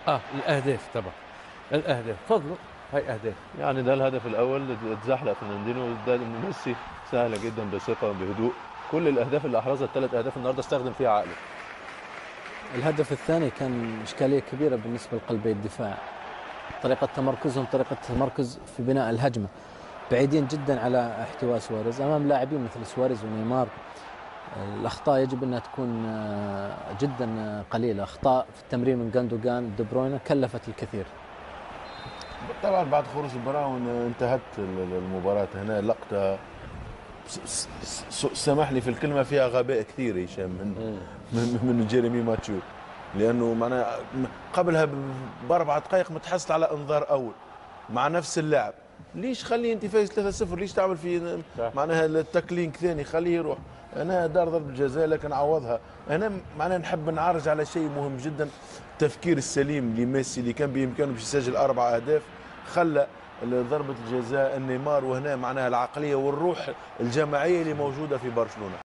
اه الاهداف طبعا الاهداف تفضلوا هاي اهداف يعني ده الهدف الاول اتزحلق فرناندينو ده ميسي سهله جدا بثقه بهدوء كل الاهداف اللي احرزها الثلاث اهداف النهارده استخدم فيها عقله الهدف الثاني كان إشكالية كبيرة بالنسبة لقلبي الدفاع طريقة تمركزهم طريقة تمركز في بناء الهجمة بعيدين جدا على احتواء سواريز أمام لاعبين مثل سواريز ونيمار الأخطاء يجب أنها تكون آه، جدا آه، قليلة أخطاء في التمرير من جاندوجان دي بروينا كلفت الكثير طبعا بعد خروج براون انتهت المباراة هنا لقطة س- س- س- سامحني في الكلمة فيها غباء كثير هشام من من, من جيريمي ماتشو لأنه معناها قبلها ب- بأربع دقائق متحصل على إنذار أول مع نفس اللاعب ليش خليه انت فايز 3-0 ليش تعمل في صح. معناها التكلينك ثاني خليه يروح انا دار ضربه جزاء لكن عوضها انا معناها نحب نعرج على شيء مهم جدا التفكير السليم لميسي اللي كان بامكانه باش يسجل اربع اهداف خلى ضربه الجزاء النيمار وهنا معناها العقليه والروح الجماعيه اللي موجوده في برشلونه